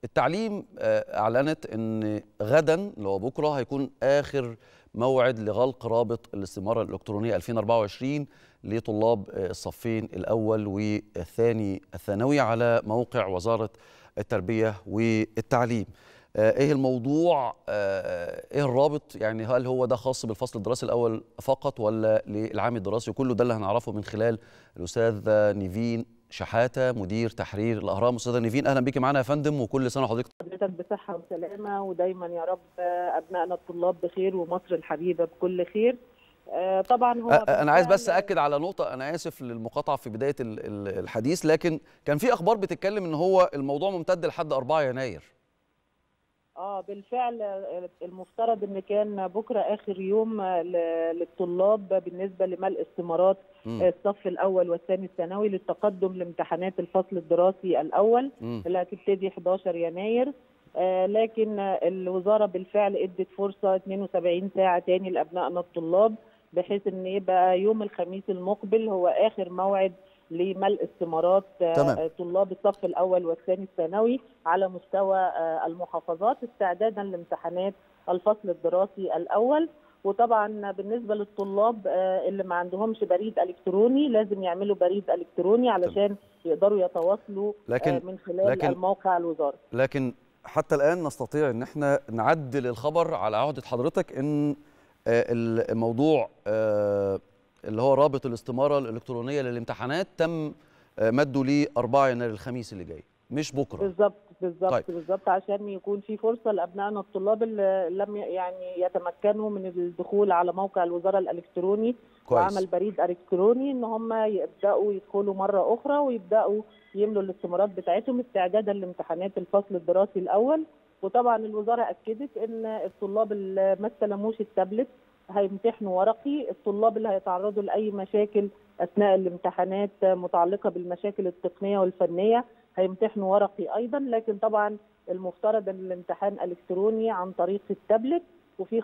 التعليم اعلنت ان غدا اللي هو بكره هيكون اخر موعد لغلق رابط الاستماره الالكترونيه 2024 لطلاب الصفين الاول والثاني الثانوي على موقع وزاره التربيه والتعليم. ايه الموضوع ايه الرابط يعني هل هو ده خاص بالفصل الدراسي الاول فقط ولا للعام الدراسي كله ده اللي هنعرفه من خلال الاستاذ نيفين شحاته مدير تحرير الاهرام استاذه نيفين اهلا بيكي معانا يا فندم وكل سنه وحضرتك حضرتك بصحه وسلامه ودايما يا رب ابنائنا الطلاب بخير ومصر الحبيبه بكل خير طبعا هو انا عايز بس اكد على نقطه انا اسف للمقاطعه في بدايه الحديث لكن كان في اخبار بتتكلم ان هو الموضوع ممتد لحد 4 يناير اه بالفعل المفترض ان كان بكره اخر يوم للطلاب بالنسبه لملء استمارات م. الصف الاول والثاني الثانوي للتقدم لامتحانات الفصل الدراسي الاول م. اللي هتبتدي 11 يناير آه لكن الوزاره بالفعل ادت فرصه 72 ساعه تاني لابنائنا الطلاب بحيث ان يبقى يوم الخميس المقبل هو اخر موعد لملء استمارات تمام. طلاب الصف الاول والثاني الثانوي على مستوى المحافظات استعدادا لامتحانات الفصل الدراسي الاول وطبعا بالنسبه للطلاب اللي ما عندهمش بريد الكتروني لازم يعملوا بريد الكتروني علشان تمام. يقدروا يتواصلوا لكن من خلال لكن الموقع الوزاري لكن حتى الان نستطيع ان احنا نعدل الخبر على عهده حضرتك ان الموضوع اللي هو رابط الاستماره الالكترونيه للامتحانات تم مده ل 4 يناير الخميس اللي جاي مش بكره بالظبط بالظبط طيب. بالظبط عشان يكون في فرصه لابنائنا الطلاب اللي لم يعني يتمكنوا من الدخول على موقع الوزاره الالكتروني كويس. وعمل بريد الكتروني ان هم يبداوا يدخلوا مره اخرى ويبداوا يملوا الاستمارات بتاعتهم استعدادا لامتحانات الفصل الدراسي الاول وطبعا الوزاره اكدت ان الطلاب اللي ما استلموش التابلت هيمتحنوا ورقي الطلاب اللي هيتعرضوا لاي مشاكل اثناء الامتحانات متعلقه بالمشاكل التقنيه والفنيه هيمتحنوا ورقي ايضا لكن طبعا المفترض ان الامتحان الكتروني عن طريق التابلت وفي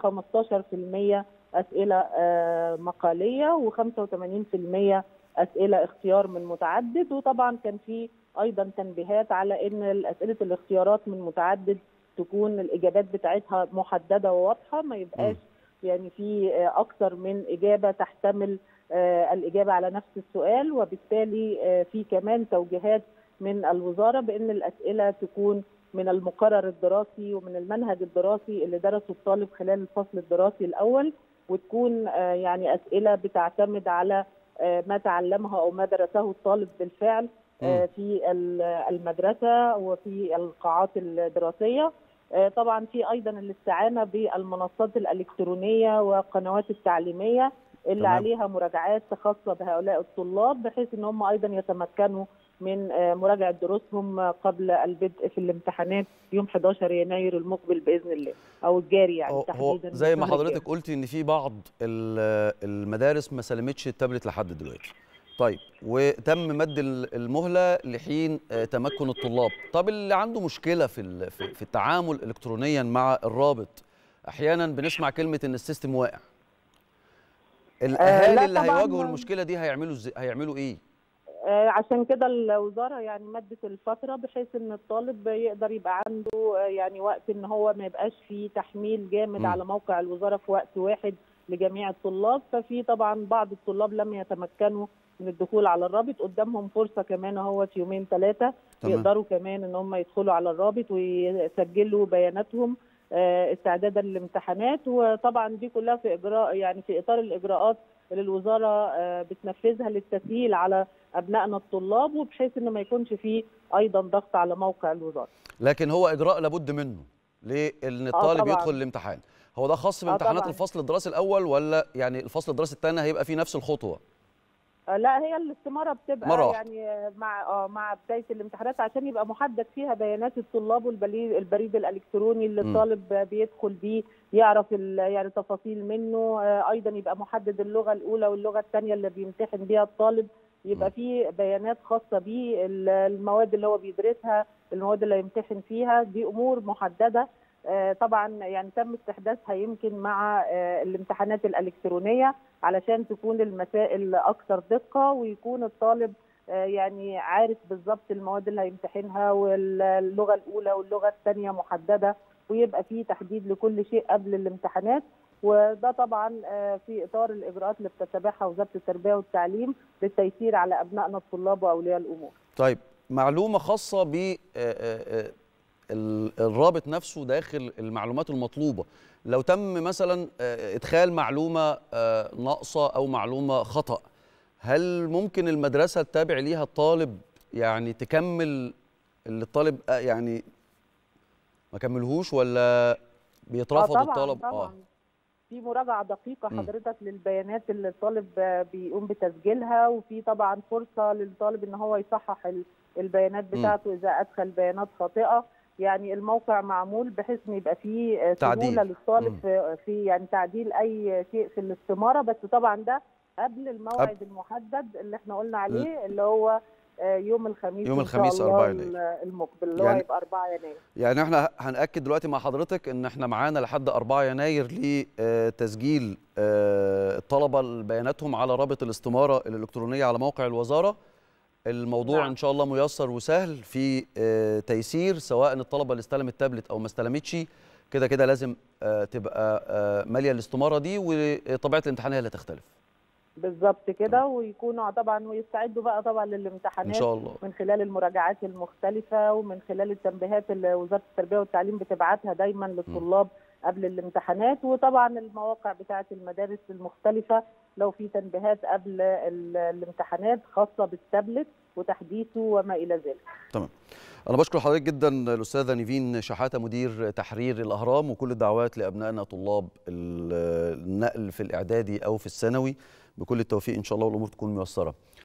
15% اسئله مقاليه و85% اسئله اختيار من متعدد وطبعا كان في ايضا تنبيهات على ان اسئله الاختيارات من متعدد تكون الاجابات بتاعتها محدده وواضحه ما يبقاش يعني في اكثر من اجابه تحتمل الاجابه على نفس السؤال وبالتالي في كمان توجيهات من الوزاره بان الاسئله تكون من المقرر الدراسي ومن المنهج الدراسي اللي درسه الطالب خلال الفصل الدراسي الاول وتكون يعني اسئله بتعتمد على ما تعلمه او ما درسه الطالب بالفعل في المدرسه وفي القاعات الدراسيه طبعا في ايضا الاستعانه بالمنصات الالكترونيه والقنوات التعليميه اللي تمام. عليها مراجعات خاصه بهؤلاء الطلاب بحيث ان هم ايضا يتمكنوا من مراجعه دروسهم قبل البدء في الامتحانات يوم 11 يناير المقبل باذن الله او الجاري يعني تحديدا زي ما حضرتك قلتي ان في بعض المدارس ما سلمتش التابلت لحد دلوقتي طيب وتم مد المهله لحين تمكن الطلاب طب اللي عنده مشكله في في التعامل الكترونيا مع الرابط احيانا بنسمع كلمه ان السيستم واقع الاهالي اللي هيواجهوا المشكله دي هيعملوا ازاي هيعملوا ايه عشان كده الوزاره يعني مدت الفتره بحيث ان الطالب يقدر يبقى عنده يعني وقت ان هو ما يبقاش فيه تحميل جامد م. على موقع الوزاره في وقت واحد لجميع الطلاب ففي طبعا بعض الطلاب لم يتمكنوا من الدخول على الرابط قدامهم فرصه كمان اهو يومين ثلاثه يقدروا كمان ان هم يدخلوا على الرابط ويسجلوا بياناتهم استعدادا للامتحانات وطبعا دي كلها في اجراء يعني في اطار الاجراءات اللي الوزاره بتنفذها للتسهيل على ابنائنا الطلاب وبحيث ان ما يكونش فيه ايضا ضغط على موقع الوزاره. لكن هو اجراء لابد منه لان الطالب آه يدخل الامتحان. هو ده خاص بامتحانات آه الفصل الدراسي الاول ولا يعني الفصل الدراسي الثاني هيبقى فيه نفس الخطوه؟ لا هي الاستماره بتبقى مرة. يعني مع اه مع بدايه الامتحانات عشان يبقى محدد فيها بيانات الطلاب والبريد البريد الالكتروني اللي الطالب بيدخل بيه يعرف يعني تفاصيل منه ايضا يبقى محدد اللغه الاولى واللغه الثانيه اللي بيمتحن بيها الطالب يبقى في بيانات خاصه بيه المواد اللي هو بيدرسها المواد اللي هيمتحن فيها دي امور محدده طبعا يعني تم استحداثها يمكن مع الامتحانات الالكترونيه علشان تكون المسائل اكثر دقه ويكون الطالب يعني عارف بالظبط المواد اللي هيمتحنها واللغه الاولى واللغه الثانيه محدده ويبقى في تحديد لكل شيء قبل الامتحانات وده طبعا في اطار الاجراءات اللي بتتبعها وزاره التربيه والتعليم للتيسير على ابنائنا الطلاب واولياء الامور. طيب معلومه خاصه ب الرابط نفسه داخل المعلومات المطلوبه لو تم مثلا ادخال معلومه ناقصه او معلومه خطا هل ممكن المدرسه تتابع ليها الطالب يعني تكمل اللي الطالب يعني ما كملهوش ولا بيترفض آه طبعًا الطلب طبعًا. اه في مراجعه دقيقه حضرتك م. للبيانات اللي الطالب بيقوم بتسجيلها وفي طبعا فرصه للطالب ان هو يصحح البيانات بتاعته م. اذا ادخل بيانات خاطئه يعني الموقع معمول بحيث ان يبقى فيه سهوله للطالب في, في يعني تعديل اي شيء في الاستماره بس طبعا ده قبل الموعد أب... المحدد اللي احنا قلنا عليه م. اللي هو يوم الخميس يوم الخميس 4 يناير المقبل اللي يعني هو هيبقى 4 يناير يعني احنا هنأكد دلوقتي مع حضرتك ان احنا معانا لحد 4 يناير لتسجيل الطلبه بياناتهم على رابط الاستماره الالكترونيه على موقع الوزاره الموضوع نعم. ان شاء الله ميسر وسهل في تيسير سواء الطلبه اللي استلمت تابلت او ما استلمتش كده كده لازم تبقى ماليه الاستماره دي وطبيعه الامتحان هي اللي هتختلف بالظبط كده ويكونوا طبعا ويستعدوا بقى طبعا للامتحانات ان شاء الله من خلال المراجعات المختلفه ومن خلال التنبيهات اللي وزاره التربيه والتعليم بتبعتها دايما للطلاب م. قبل الامتحانات وطبعا المواقع بتاعه المدارس المختلفه لو في تنبيهات قبل الامتحانات خاصه بالتابلت وتحديثه وما الى ذلك. تمام. أنا بشكر حضرتك جدا الأستاذة نيفين شحاتة مدير تحرير الأهرام وكل الدعوات لأبنائنا طلاب النقل في الإعدادي أو في الثانوي بكل التوفيق إن شاء الله والأمور تكون ميسرة.